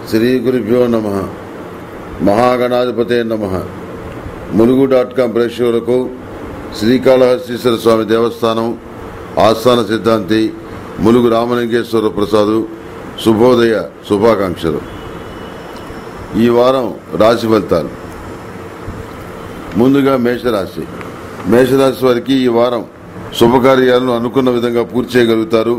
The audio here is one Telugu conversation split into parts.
శ్రీ గురుభ్యో నమ మహాగణాధిపతే నమ ములుగు డాట్ కాం ప్రేక్షకులకు శ్రీకాళహస్తీశ్వర స్వామి దేవస్థానం ఆస్థాన సిద్ధాంతి ములుగు రామలింగేశ్వర ప్రసాదు శుభోదయ శుభాకాంక్షలు ఈ వారం రాశి ఫలితాలు ముందుగా మేషరాశి మేషరాశి వారికి ఈ వారం శుభకార్యాలను అనుకున్న విధంగా పూర్తి చేయగలుగుతారు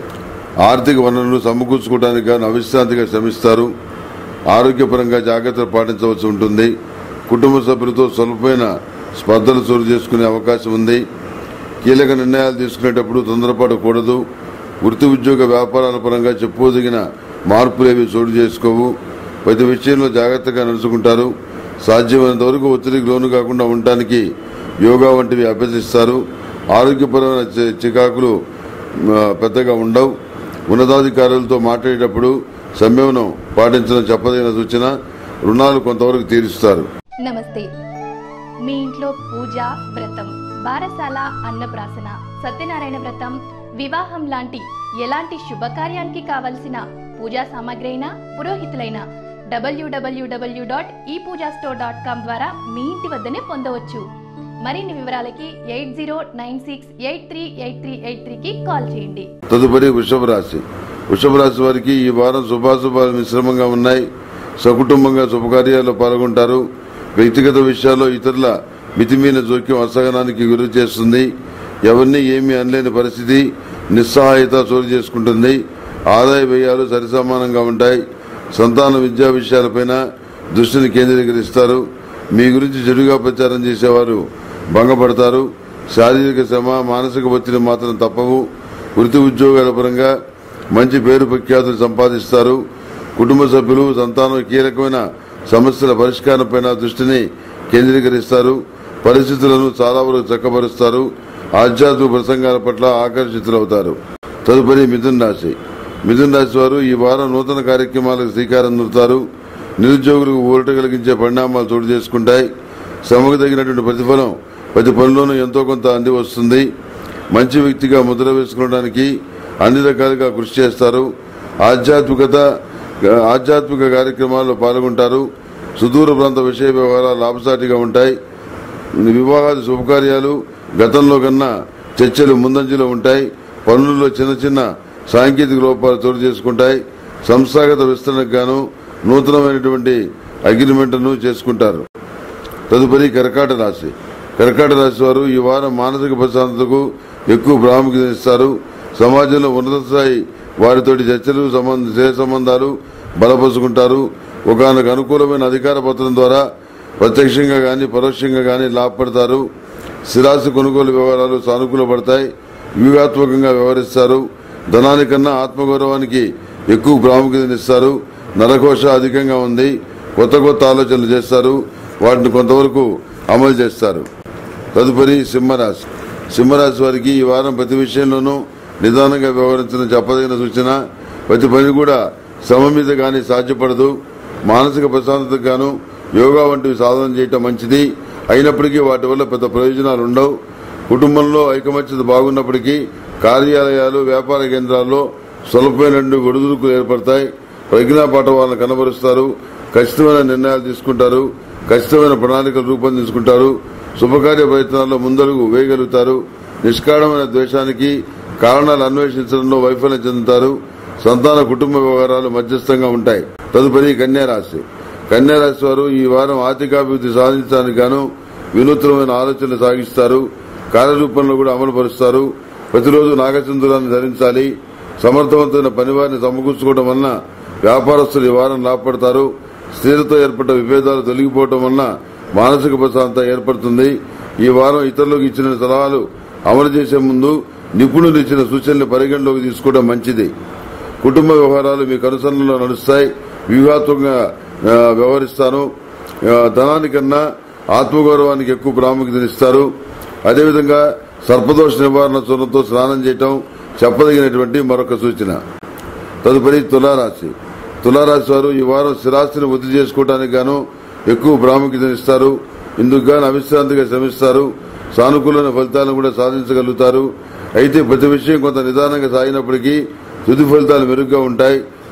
ఆర్థిక వనరులు సమకూర్చుకోవడానికి గాను అవిశ్రాంతిగా శ్రమిస్తారు ఆరోగ్యపరంగా జాగ్రత్తలు పాటించవలసి ఉంటుంది కుటుంబ సభ్యులతో స్వల్పమైన స్పర్ధలు చోటు చేసుకునే అవకాశం ఉంది కీలక నిర్ణయాలు తీసుకునేటప్పుడు తొందరపడకూడదు వృత్తి ఉద్యోగ వ్యాపారాల పరంగా చెప్పుకోదగిన మార్పులేవి చోటు చేసుకోవు ప్రతి విషయంలో జాగ్రత్తగా నడుచుకుంటారు సాధ్యమైనంత వరకు ఒత్తిడికి లోను కాకుండా ఉండటానికి యోగా వంటివి అభ్యసిస్తారు ఆరోగ్యపరమైన చి- చికాకులు ఆ, పెద్దగా ఉండవు ఉన్నతాధికారులతో మాట్లాడేటప్పుడు సంయమనం పాటించడం చెప్పదగిన సూచన రుణాలు కొంతవరకు తీరుస్తారు నమస్తే మీ ఇంట్లో పూజ వ్రతం బారసాల అన్నప్రాసన సత్యనారాయణ వ్రతం వివాహం లాంటి ఎలాంటి శుభకార్యానికి కావలసిన పూజా సామాగ్రి అయినా పురోహితులైన డబ్ల్యూడబ్ల్యూడబ్ల్యూ డాట్ ఈ పూజా స్టోర్ డాట్ కామ్ ద్వారా మీ ఇంటి వద్దనే పొందవచ్చు మరిన్ని వివరాలకి eight zero nine six eight three eight three eight త్రీకి కాల్ చేయండి తదుపరి వృషభ రాశి వృషభ రాశి వారికి ఈ వారం శుభాశుభాలు మిశ్రమంగా ఉన్నాయి సకుటుంబంగా శుభకార్యాల్లో పాల్గొంటారు వ్యక్తిగత విషయాల్లో ఇతరుల మితిమీన జోక్యం అసహనానికి గురి చేస్తుంది ఎవరిని ఏమీ అనలేని పరిస్థితి నిస్సహాయత చోటు చేసుకుంటుంది ఆదాయ వ్యయాలు సరిసమానంగా ఉంటాయి సంతాన విద్యా విషయాలపైన దృష్టిని కేంద్రీకరిస్తారు మీ గురించి చెడుగా ప్రచారం చేసేవారు భంగపడతారు శారీరక శ్రమ మానసిక ఒత్తిడి మాత్రం తప్పవు వృత్తి ఉద్యోగాల పరంగా మంచి పేరు ప్రఖ్యాతులు సంపాదిస్తారు కుటుంబ సభ్యులు సంతానం కీలకమైన సమస్యల పరిష్కారంపైన దృష్టిని కేంద్రీకరిస్తారు పరిస్థితులను చాలా వరకు చక్కబరుస్తారు ఆధ్యాత్మిక ప్రసంగాల పట్ల ఆకర్షితులవుతారు తదుపరి మిథున్ రాశి మిథున్ రాశి వారు ఈ వారం నూతన కార్యక్రమాలకు శ్రీకారం చుడతారు నిరుద్యోగులకు ఊరట కలిగించే పరిణామాలు చోటు చేసుకుంటాయి శ్రమకు తగినటువంటి ప్రతిఫలం ప్రతి పనిలోనూ ఎంతో కొంత అంది వస్తుంది మంచి వ్యక్తిగా ముద్ర వేసుకోవడానికి అన్ని రకాలుగా కృషి చేస్తారు ఆధ్యాత్మికత ఆధ్యాత్మిక కార్యక్రమాల్లో పాల్గొంటారు సుదూర ప్రాంత విషయ వ్యవహారాలు లాభసాటిగా ఉంటాయి వివాహాది శుభకార్యాలు గతంలో కన్నా చర్చలు ముందంజలో ఉంటాయి పనులలో చిన్న చిన్న సాంకేతిక లోపాలు చోటు చేసుకుంటాయి సంస్థాగత విస్తరణకు గాను నూతనమైనటువంటి అగ్రిమెంట్ను చేసుకుంటారు తదుపరి కర్కాట రాశి కర్కాట రాశి వారు ఈ వారం మానసిక ప్రశాంతతకు ఎక్కువ ప్రాముఖ్యత ఇస్తారు సమాజంలో ఉన్నత స్థాయి వారితోటి చర్చలు సంబంధ స్నేహ సంబంధాలు బలపరుచుకుంటారు ఒకనొక అనుకూలమైన అధికార పత్రం ద్వారా ప్రత్యక్షంగా గాని పరోక్షంగా గాని లాభపడతారు స్థిరాస్తి కొనుగోలు వ్యవహారాలు సానుకూల పడతాయి వ్యూహాత్మకంగా వ్యవహరిస్తారు ధనానికన్నా ఆత్మగౌరవానికి ఎక్కువ ప్రాముఖ్యతనిస్తారు నరకోశ అధికంగా ఉంది కొత్త కొత్త ఆలోచనలు చేస్తారు వాటిని కొంతవరకు అమలు చేస్తారు తదుపరి సింహరాశి సింహరాశి వారికి ఈ వారం ప్రతి విషయంలోనూ నిదానంగా వ్యవహరించడం చెప్పదగిన సూచన ప్రతి పని కూడా శ్రమ మీద గాని సాధ్యపడదు మానసిక ప్రశాంతతకు గాను యోగా వంటివి సాధన చేయటం మంచిది అయినప్పటికీ వాటి వల్ల పెద్ద ప్రయోజనాలు ఉండవు కుటుంబంలో ఐకమత్యత బాగున్నప్పటికీ కార్యాలయాలు వ్యాపార కేంద్రాల్లో స్వల్పమైన ఒడిదుడుకులు ఏర్పడతాయి ప్రజ్ఞాపాఠవాలను కనబరుస్తారు ఖచ్చితమైన నిర్ణయాలు తీసుకుంటారు ఖచ్చితమైన ప్రణాళికలు రూపొందించుకుంటారు శుభకార్య ప్రయత్నాల్లో ముందడుగు వేయగలుగుతారు నిష్కారణమైన ద్వేషానికి కారణాలు అన్వేషించడంలో వైఫల్యం చెందుతారు సంతాన కుటుంబ వ్యవహారాలు మధ్యస్థంగా ఉంటాయి తదుపరి కన్యా రాశి కన్యా రాశి వారు ఈ వారం ఆర్థికాభివృద్ధి సాధించడానికి గాను వినూత్నమైన ఆలోచనలు సాగిస్తారు కార్యరూపంలో కూడా అమలు పరుస్తారు ప్రతిరోజు నాగచంద్రాన్ని ధరించాలి సమర్థవంతమైన పనివారిని సమకూర్చుకోవడం వలన వ్యాపారస్తులు ఈ వారం లాభపడతారు స్త్రీలతో ఏర్పడ్డ విభేదాలు తొలగిపోవడం వలన మానసిక ప్రశాంతత ఏర్పడుతుంది ఈ వారం ఇతరులకు ఇచ్చిన సలహాలు అమలు చేసే ముందు నిపుణులు ఇచ్చిన సూచనలు పరిగణలోకి తీసుకోవడం మంచిది కుటుంబ వ్యవహారాలు మీకు అనుసరణలో నడుస్తాయి వ్యూహాత్మకంగా ఆ, వ్యవహరిస్తాను ఆ, ధనానికన్నా ఆత్మగౌరవానికి ఎక్కువ ప్రాముఖ్యతనిస్తారు అదేవిధంగా సర్పదోష నివారణ చూడంతో స్నానం చేయటం చెప్పదగినటువంటి మరొక సూచన తదుపరి తులారాశి తులారాశి వారు ఈ వారం స్థిరాస్తిని వృద్ధి చేసుకోవడానికి గాను ఎక్కువ ప్రాముఖ్యతనిస్తారు ఇందుకు గాను అవిశ్రాంతిగా శ్రమిస్తారు సానుకూలమైన ఫలితాలను కూడా సాధించగలుగుతారు అయితే ప్రతి విషయం కొంత నిదానంగా సాగినప్పటికీ తుది ఫలితాలు మెరుగ్గా ఉంటాయి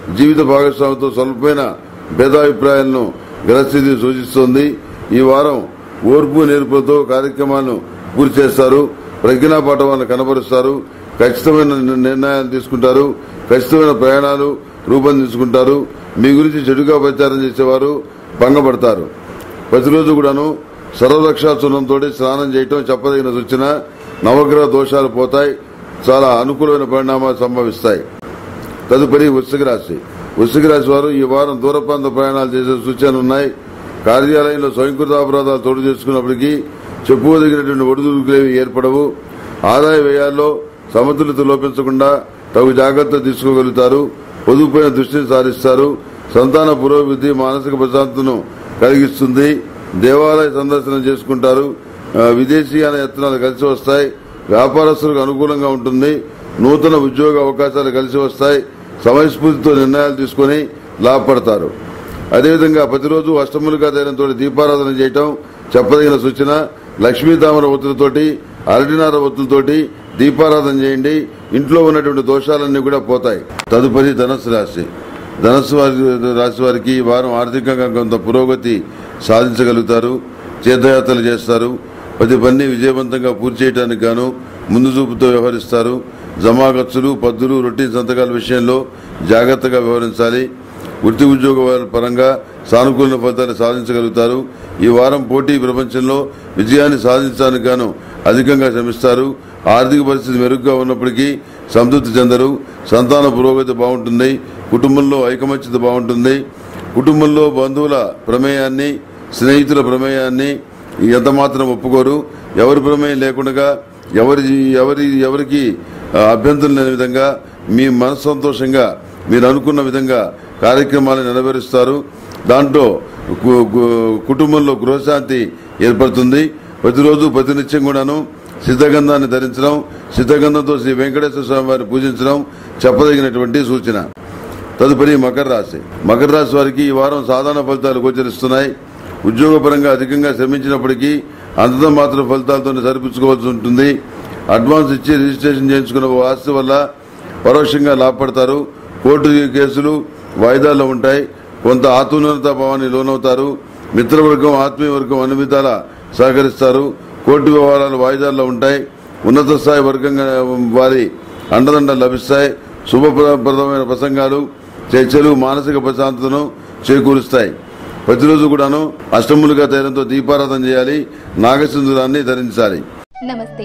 జీవిత భాగస్వామితో స్వల్పమైన భేదాభిప్రాయాలను గ్రహస్థితి సూచిస్తోంది ఈ వారం ఓర్పు నేర్పులతో కార్యక్రమాలను పూర్తి చేస్తారు ప్రజ్ఞాపాఠవాలను కనబరుస్తారు ఖచ్చితమైన నిర్- నిర్ణయాలు తీసుకుంటారు ఖచ్చితమైన ప్రయాణాలు రూపొందించుకుంటారు మీ గురించి చెడుగా ప్రచారం చేసేవారు భంగపడతారు ప్రతిరోజు కూడాను సర్వరక్షాచూర్ణంతో స్నానం చేయటం చెప్పదగిన సూచన నవగ్రహ దోషాలు పోతాయి చాలా అనుకూలమైన పరిణామాలు సంభవిస్తాయి తదుపరి వృశ్చిక రాశి వృశ్చిక రాశి వారు ఈ వారం దూర ప్రాంత ప్రయాణాలు చేసే సూచనలు ఉన్నాయి కార్యాలయంలో స్వయంకృత అపరాధాలు తోడు చేసుకున్నప్పటికీ చెప్పుకోదగినటువంటి ఒడిదుడుకులేవి ఏర్పడవు ఆదాయ వ్యయాల్లో సమతుల్యత లోపించకుండా తగు జాగ్రత్త తీసుకోగలుగుతారు పొదుపుపైన దృష్టిని సారిస్తారు సంతాన పురోభివృద్ధి మానసిక ప్రశాంతతను కలిగిస్తుంది దేవాలయ సందర్శనం చేసుకుంటారు ఆ, విదేశీయాన యత్నాలు కలిసి వస్తాయి వ్యాపారస్తులకు అనుకూలంగా ఉంటుంది నూతన ఉద్యోగ అవకాశాలు కలిసి వస్తాయి సమయస్ఫూర్తితో నిర్ణయాలు తీసుకుని లాభపడతారు అదేవిధంగా ప్రతిరోజు అష్టములుగా తైలంతో దీపారాధన చేయటం చెప్పదగిన సూచన లక్ష్మీ తామర ఒత్తులతోటి అరటినార ఒత్తులతోటి దీపారాధన చేయండి ఇంట్లో ఉన్నటువంటి దోషాలన్నీ కూడా పోతాయి తదుపరి ధనస్సు రాశి ధనస్సు వారి రాశి వారికి ఈ వారం ఆర్థికంగా కొంత పురోగతి సాధించగలుగుతారు తీర్థయాత్రలు చేస్తారు ప్రతి పని విజయవంతంగా పూర్తి చేయడానికి గాను ముందు చూపుతో వ్యవహరిస్తారు జమా ఖర్చులు పద్దులు రొటీన్ సంతకాల విషయంలో జాగ్రత్తగా వ్యవహరించాలి వృత్తి ఉద్యోగ పరంగా సానుకూల ఫలితాలు సాధించగలుగుతారు ఈ వారం పోటీ ప్రపంచంలో విజయాన్ని సాధించడానికి గాను అధికంగా శ్రమిస్తారు ఆర్థిక పరిస్థితి మెరుగ్గా ఉన్నప్పటికీ సంతృప్తి చెందరు సంతాన పురోగతి బాగుంటుంది కుటుంబంలో ఐకమత్యత బాగుంటుంది కుటుంబంలో బంధువుల ప్రమేయాన్ని స్నేహితుల ప్రమేయాన్ని ఎంత మాత్రం ఒప్పుకోరు ఎవరి ప్రమేయం లేకుండా ఎవరి ఎవరి ఎవరికి ఆ, అభ్యంతరం లేని విధంగా మీ మనసు సంతోషంగా మీరు అనుకున్న విధంగా కార్యక్రమాలను నెరవేరుస్తారు దాంట్లో కు- కు- కుటుంబంలో గృహశాంతి ఏర్పడుతుంది ప్రతిరోజు ప్రతినిత్యం కూడాను సిద్ధగంధాన్ని ధరించడం సిద్ధగంధంతో శ్రీ వెంకటేశ్వర స్వామి వారిని పూజించడం చెప్పదగినటువంటి సూచన తదుపరి మకర రాశి మకర రాశి వారికి ఈ వారం సాధారణ ఫలితాలు గోచరిస్తున్నాయి ఉద్యోగపరంగా అధికంగా శ్రమించినప్పటికీ అంతతో మాత్రం ఫలితాలతో సరిపుచ్చుకోవాల్సి ఉంటుంది అడ్వాన్స్ ఇచ్చి రిజిస్ట్రేషన్ చేయించుకున్న ఓ ఆస్తి వల్ల పరోక్షంగా లాభపడతారు కోర్టు కేసులు వాయిదాల్లో ఉంటాయి కొంత ఆత్మనిర్భరతా భావాన్ని లోనవుతారు మిత్రవర్గం ఆత్మీయ వర్గం అన్ని విధాలా సహకరిస్తారు కోర్టు వ్యవహారాలు వాయిదాల్లో ఉంటాయి ఉన్నత స్థాయి వర్గంగా వారి అండదండలు లభిస్తాయి శుభప్రదమైన ప్రసంగాలు చర్చలు మానసిక ప్రశాంతతను చేకూరుస్తాయి ప్రతిరోజు కూడాను అష్టములుగా తైలంతో దీపారాధన చేయాలి నాగసింధురాన్ని ధరించాలి నమస్తే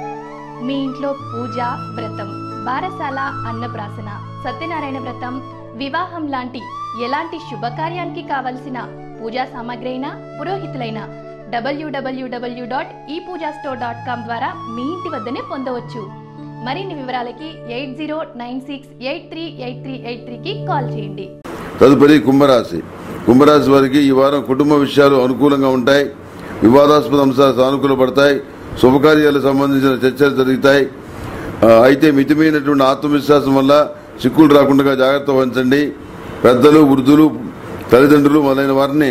మీ ఇంట్లో పూజ వ్రతం బారసాల అన్నప్రాసన సత్యనారాయణ వ్రతం వివాహం లాంటి ఎలాంటి శుభకార్యానికి కావలసిన పూజా సామాగ్రి అయినా పురోహితులైన డబ్ల్యూడబ్ల్యూడబ్ల్యూ డాట్ ఈ పూజా స్టోర్ డాట్ కామ్ ద్వారా మీ ఇంటి వద్దనే పొందవచ్చు మరిన్ని వివరాలకి eight zero nine six eight three eight three eight త్రీకి కాల్ చేయండి తదుపరి కుంభరాశి కుంభరాశి వారికి ఈ వారం కుటుంబ విషయాలు అనుకూలంగా ఉంటాయి వివాదాస్పద అంశాలు సానుకూలపడతాయి శుభకార్యాలకు సంబంధించిన చర్చలు జరుగుతాయి ఆ, అయితే మితిమైనటువంటి ఆత్మవిశ్వాసం వల్ల చిక్కులు రాకుండా జాగ్రత్త వహించండి పెద్దలు వృద్ధులు తల్లిదండ్రులు మొదలైన వారిని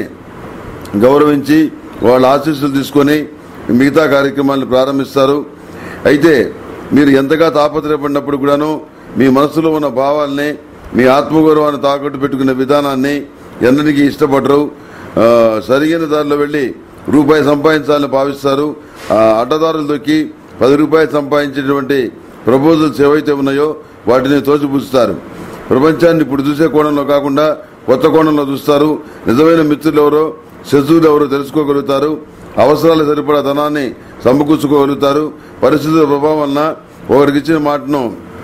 గౌరవించి వాళ్ళ ఆశీస్సులు తీసుకొని మిగతా కార్యక్రమాలను ప్రారంభిస్తారు అయితే మీరు ఎంతగా తాపత్రయపడినప్పుడు కూడాను మీ మనసులో ఉన్న భావాల్ని మీ ఆత్మగౌరవాన్ని తాకట్టు పెట్టుకునే విధానాన్ని ఎన్నటికీ ఇష్టపడరు ఆ, సరైన దారిలో వెళ్లి రూపాయి సంపాదించాలని భావిస్తారు ఆ, అడ్డదారులు దొక్కి పది రూపాయలు సంపాదించేటువంటి ప్రపోజల్స్ ఏవైతే ఉన్నాయో వాటిని తోసిపుచ్చుతారు ప్రపంచాన్ని ఇప్పుడు చూసే కోణంలో కాకుండా కొత్త కోణంలో చూస్తారు నిజమైన మిత్రులు ఎవరో శత్రువులు ఎవరో తెలుసుకోగలుగుతారు అవసరాలు సరిపడా ధనాన్ని సమకూర్చుకోగలుగుతారు పరిస్థితుల ప్రభావం వలన ఒకరికి ఇచ్చిన మాటను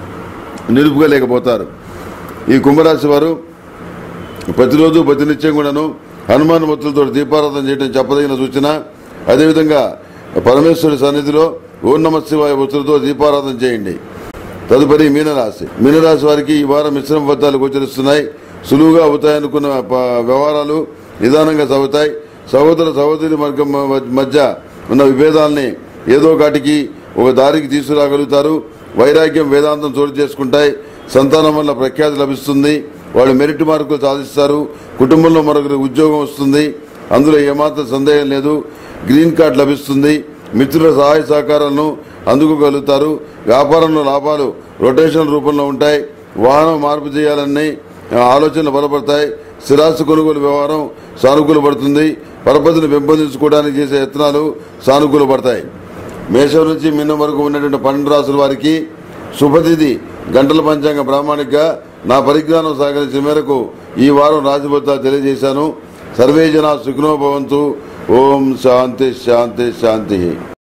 నిలుపుకోలేకపోతారు ఈ కుంభరాశి వారు ప్రతిరోజు ప్రతినిత్యం కూడాను హనుమాన్ మొత్తులతో దీపారాధన చేయడం చెప్పదగిన సూచన అదేవిధంగా పరమేశ్వరుడి సన్నిధిలో ఓం నమ శివాయ ఒత్తులతో దీపారాధన చేయండి తదుపరి మీనరాశి మీనరాశి వారికి ఈ వారం మిశ్రమ ఫలితాలు గోచరిస్తున్నాయి సులువుగా అవుతాయనుకున్న ప- వ్యవహారాలు నిదానంగా సాగుతాయి సహోదర సహోదరి వర్గం మ- మధ్య ఉన్న విభేదాల్ని ఏదో కాటికి ఒక దారికి తీసుకురాగలుగుతారు వైరాగ్యం వేదాంతం చోటు చేసుకుంటాయి సంతానం వల్ల ప్రఖ్యాతి లభిస్తుంది వాళ్ళు మెరిట్ మార్కులు సాధిస్తారు కుటుంబంలో మరొకరి ఉద్యోగం వస్తుంది అందులో ఏమాత్రం సందేహం లేదు గ్రీన్ కార్డ్ లభిస్తుంది మిత్రుల సహాయ సహకారాలను అందుకోగలుగుతారు వ్యాపారంలో లాభాలు రొటేషన్ రూపంలో ఉంటాయి వాహనం మార్పు చేయాలని ఆలోచనలు బలపడతాయి స్థిరాస్తి కొనుగోలు వ్యవహారం సానుకూల పడుతుంది పరపతిని పెంపొందించుకోవడానికి చేసే యత్నాలు సానుకూల పడతాయి మేషం నుంచి మిన్నం వరకు ఉన్నటువంటి పన్నెండు రాసుల వారికి శుభతిథి గంటల పంచాంగ ప్రామాణిక నా పరిజ్ఞానం సహకరించిన మేరకు ఈ వారం రాశిబద్ధాలు తెలియజేశాను సర్వే జన సుఖనో భవంతు ఓం శాంతి శాంతి శాంతి